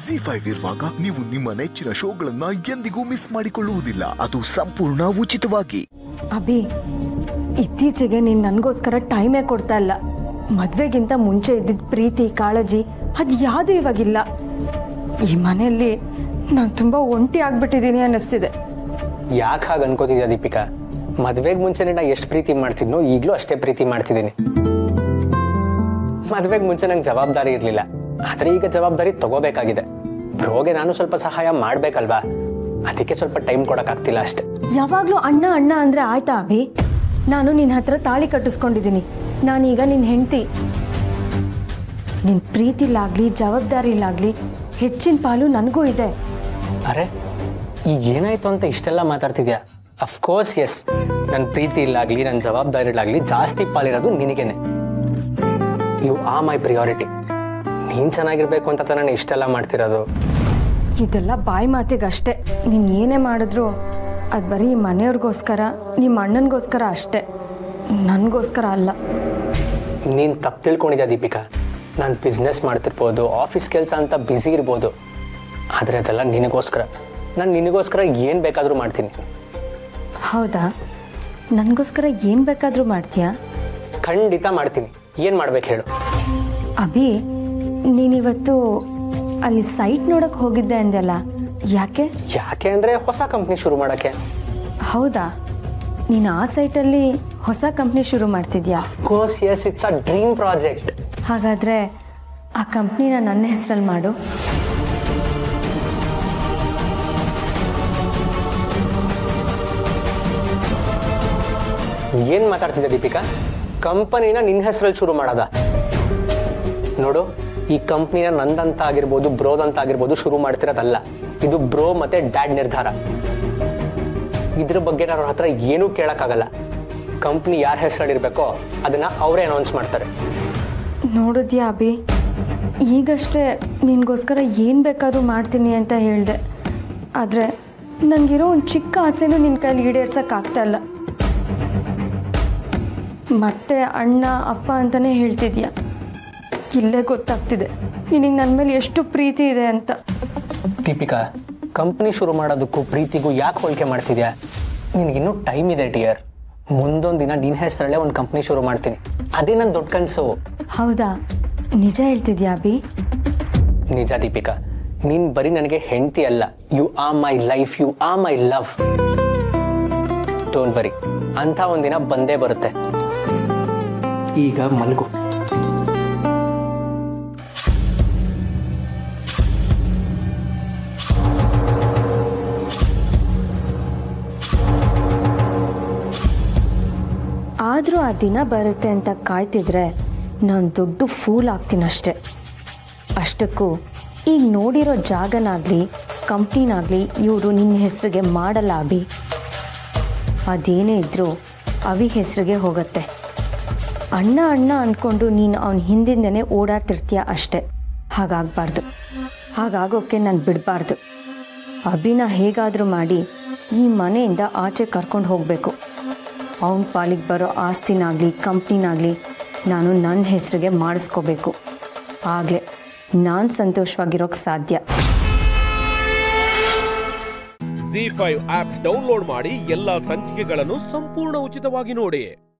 G five ಇರುವಾಗ ನೀವು ನಿಮ್ಮ ನೆಚ್ಚಿನ ಶೋಗಳನ್ನ ಎಂದಿಗೂ ಮಿಸ್ ಮಾಡಿಕೊಳ್ಳುವುದಿಲ್ಲ ಅದು ಸಂಪೂರ್ಣ ಉಚಿತವಾಗಿ ಅಭಿ ಇತ್ತೀಚೆಗೆ ನೀನು ನನಗೋಸ್ಕರ ಟೈಮೇ ಕೊಡ್ತಾ ಇಲ್ಲ ಮದುವೆಗಿಂತ ಮುಂಚೆ ಇದ್ದಿದ್ದ ಪ್ರೀತಿ ಕಾಳಜಿ ಅದು ಯಾವುದು ಇವಾಗಿಲ್ಲ ಈ ಮನೆಯಲ್ಲಿ ನಾನು ತುಂಬ ಒಂಟಿ ಆಗ್ಬಿಟ್ಟಿದ್ದೀನಿ ಅನ್ನಿಸ್ತಿದೆ ಯಾಕೆ ಹಾಗೆ ಅನ್ಕೋತಿದ್ಯಾ ದೀಪಿಕಾ ಮದ್ವೆಗೆ ಮುಂಚೆನೆ ನಾ ಎಷ್ಟು ಪ್ರೀತಿ ಮಾಡ್ತಿದ್ನೋ ಈಗಲೂ ಅಷ್ಟೇ ಪ್ರೀತಿ ಮಾಡ್ತಿದ್ದೀನಿ ಮದ್ವೆಗೆ ಮುಂಚೆ ನಂಗೆ ಜವಾಬ್ದಾರಿ ಇರಲಿಲ್ಲ ಆದ್ರೆ ಈಗ ಜವಾಬ್ದಾರಿ ತಗೋಬೇಕಾಗಿದೆ ಬ್ರೋಗೆ ನಾನು ಸ್ವಲ್ಪ ಸಹಾಯ ಮಾಡ್ಬೇಕಲ್ವಾ ಅದಕ್ಕೆ ಸ್ವಲ್ಪ ಟೈಮ್ ಕೊಡೋಕ್ಕಾಗ್ತಿಲ್ಲ ಅಷ್ಟೇ ಯಾವಾಗಲೂ ಅಣ್ಣ ಅಣ್ಣ ಅಂದರೆ ಆಯ್ತಾ ಅಭಿ ನಾನು ನಿನ್ನ ಹತ್ರ ತಾಳಿ ಕಟ್ಟಿಸ್ಕೊಂಡಿದ್ದೀನಿ ನಾನೀಗ ನಿನ್ನ ಹೆಂಡತಿ ನಿನ್ನ ಪ್ರೀತಿಲಾಗಲಿ ಜವಾಬ್ದಾರಿಲಾಗಲಿ ಹೆಚ್ಚಿನ ಪಾಲು ನನಗೂ ಇದೆ ಅರೆ ಈಗ ಏನಾಯ್ತು ಅಂತ ಇಷ್ಟೆಲ್ಲ ಮಾತಾಡ್ತಿದ್ಯಾ ಅಫ್ಕೋರ್ಸ್ ಎಸ್ ನನ್ನ ಪ್ರೀತಿ ಇಲ್ಲಾಗ್ಲಿ ನನ್ನ ಜವಾಬ್ದಾರಿಲಾಗ್ಲಿ ಜಾಸ್ತಿ ಪಾಲಿರೋದು ನಿನಗೇನೆ ಯು ಆ ಮೈ ಪ್ರಿಯಾರಿಟಿ ನೀನು ಚೆನ್ನಾಗಿರ್ಬೇಕು ಅಂತ ತಾನೇ ನಾನು ಇಷ್ಟೆಲ್ಲ ಮಾಡ್ತಿರೋದು ಇದೆಲ್ಲ ಬಾಯಿ ಮಾತಿಗಷ್ಟೇ ನೀನು ಏನೇ ಮಾಡಿದ್ರು ಅದು ಬರೀ ಈ ಮನೆಯವ್ರಿಗೋಸ್ಕರ ನಿಮ್ಮ ಅಣ್ಣನಿಗೋಸ್ಕರ ಅಷ್ಟೇ ನನಗೋಸ್ಕರ ಅಲ್ಲ ನೀನು ತಪ್ಪು ತಿಳ್ಕೊಂಡಿದ್ಯಾ ದೀಪಿಕಾ ನಾನು ಬಿಸ್ನೆಸ್ ಮಾಡ್ತಿರ್ಬೋದು ಆಫೀಸ್ ಕೆಲಸ ಅಂತ ಬ್ಯುಸಿ ಇರ್ಬೋದು ಆದರೆ ಅದೆಲ್ಲ ನಿನಗೋಸ್ಕರ ನಾನು ನಿನಗೋಸ್ಕರ ಏನು ಬೇಕಾದರೂ ಮಾಡ್ತೀನಿ ಹೌದಾ ನನಗೋಸ್ಕರ ಏನು ಬೇಕಾದರೂ ಮಾಡ್ತೀಯಾ ಖಂಡಿತ ಮಾಡ್ತೀನಿ ಏನು ಮಾಡ್ಬೇಕು ಹೇಳು ಅಭಿ ನೀನಿವತ್ತು ಅಲ್ಲಿ ಸೈಟ್ ನೋಡಕ್ಕೆ ಹೋಗಿದ್ದೆ ಅಂದೆಲ್ಲ ಯಾಕೆ ಯಾಕೆ ಅಂದರೆ ಹೊಸ ಕಂಪ್ನಿ ಶುರು ಮಾಡೋಕ್ಕೆ ಹೌದಾ ನೀನು ಆ ಸೈಟಲ್ಲಿ ಹೊಸ ಕಂಪ್ನಿ ಶುರು ಮಾಡ್ತಿದ್ಯಾ course yes it's a dream project ಹಾಗಾದರೆ ಆ ಕಂಪ್ನಿನ ನನ್ನ ಹೆಸರಲ್ಲಿ ಮಾಡು ಏನು ಮಾತಾಡ್ತಿದ್ದೆ ದೀಪಿಕಾ ಕಂಪನಿನ ನಿನ್ನ ಹೆಸರಲ್ಲಿ ಶುರು ಮಾಡೋದ ನೋಡು ಈ ಕಂಪ್ನಿನ ನಂದಂತ ಆಗಿರ್ಬೋದು ಬ್ರೋದಂತ ಆಗಿರ್ಬೋದು ಶುರು ಮಾಡ್ತಿರೋದಲ್ಲ ಇದು ಬ್ರೋ ಮತ್ತೆ ಡ್ಯಾಡ್ ನಿರ್ಧಾರ ಇದ್ರ ಬಗ್ಗೆ ನಾನು ಅವ್ರ ಹತ್ರ ಏನೂ ಕೇಳೋಕ್ಕಾಗಲ್ಲ ಕಂಪ್ನಿ ಯಾರ ಹೆಸರಲ್ಲಿರ್ಬೇಕೋ ಅದನ್ನ ಅವರೇ ಅನೌನ್ಸ್ ಮಾಡ್ತಾರೆ ನೋಡಿದ್ಯಾ ಅಭಿ ಈಗಷ್ಟೇ ನಿನಗೋಸ್ಕರ ಏನು ಬೇಕಾದ್ರೂ ಮಾಡ್ತೀನಿ ಅಂತ ಹೇಳಿದೆ ಆದರೆ ನನಗಿರೋ ಒಂದು ಚಿಕ್ಕ ಆಸೆನೂ ನಿನ್ನ ಕೈಲಿ ಈಡೇರ್ಸೋಕ್ಕಾಗ್ತಾ ಇಲ್ಲ ಮತ್ತೆ ಅಣ್ಣ ಅಪ್ಪ ಅಂತಲೇ ಹೇಳ್ತಿದ್ಯಾ ಇಲ್ಲೇ ಗೊತ್ತಾಗ್ತಿದೆ ನಿನಗೆ ನನ್ನ ಮೇಲೆ ಎಷ್ಟು ಪ್ರೀತಿ ಇದೆ ಅಂತ ದೀಪಿಕಾ ಕಂಪ್ನಿ ಶುರು ಮಾಡೋದಕ್ಕೂ ಪ್ರೀತಿಗೂ ಯಾಕೆ ಹೋಲಿಕೆ ಮಾಡ್ತಿದ್ಯಾ ನಿನಗಿನ್ನೂ ಟೈಮ್ ಇದೆ ಡಿಯರ್ ಮುಂದೊಂದು ದಿನ ನಿನ್ನ ಹೆಸರಲ್ಲೇ ಒಂದು ಕಂಪ್ನಿ ಶುರು ಮಾಡ್ತೀನಿ ಅದೇ ನನ್ನ ದೊಡ್ಡ ಕನಸು ಹೌದಾ ನಿಜ ಹೇಳ್ತಿದ್ಯಾ ಅಭಿ ನಿಜ ದೀಪಿಕಾ ನೀನ್ ಬರೀ ನನಗೆ ಹೆಂಡತಿ ಅಲ್ಲ ಯು ಆ ಮೈ ಲೈಫ್ ಯು ಆ ಮೈ ಲವ್ ಡೋಂಟ್ ವರಿ ಅಂತ ಒಂದಿನ ಬಂದೇ ಬರುತ್ತೆ ಈಗ ಮಲ್ಗು ಆದರೂ ಆ ದಿನ ಬರುತ್ತೆ ಅಂತ ಕಾಯ್ತಿದ್ರೆ ನಾನು ದೊಡ್ಡ ಫೂಲ್ ಆಗ್ತೀನಷ್ಟೆ ಅಷ್ಟಕ್ಕೂ ಈಗ ನೋಡಿರೋ ಜಾಗನಾಗಲಿ ಕಂಪ್ನಿನಾಗಲಿ ಇವರು ನಿನ್ನ ಹೆಸರಿಗೆ ಮಾಡಲ್ಲ ಅಭಿ ಅದೇನೇ ಇದ್ದರೂ ಅವಿ ಹೆಸರಿಗೆ ಹೋಗುತ್ತೆ ಅಣ್ಣ ಅಣ್ಣ ಅಂದ್ಕೊಂಡು ನೀನು ಅವನ ಹಿಂದಿಂದನೇ ಓಡಾಡ್ತಿರ್ತೀಯ ಅಷ್ಟೆ ಹಾಗಾಗಬಾರ್ದು ಹಾಗಾಗೋಕ್ಕೆ ನಾನು ಬಿಡಬಾರ್ದು ಅಭಿನ ಹೇಗಾದರೂ ಮಾಡಿ ಈ ಮನೆಯಿಂದ ಆಚೆ ಕರ್ಕೊಂಡು ಹೋಗಬೇಕು ಅವನ ಪಾಲಿಗೆ ಬರೋ ಆಸ್ತಿನಾಗಲಿ ಕಂಪ್ನಿನಾಗಲಿ ನಾನು ನನ್ನ ಹೆಸರಿಗೆ ಮಾಡಿಸ್ಕೋಬೇಕು ಆಗಲೇ ನಾನು ಸಂತೋಷವಾಗಿರೋಕ್ಕೆ ಸಾಧ್ಯ ಜಿ ಫೈವ್ ಆಪ್ ಡೌನ್ಲೋಡ್ ಮಾಡಿ ಎಲ್ಲಾ ಸಂಚಿಕೆಗಳನ್ನು ಸಂಪೂರ್ಣ ಉಚಿತವಾಗಿ ನೋಡಿ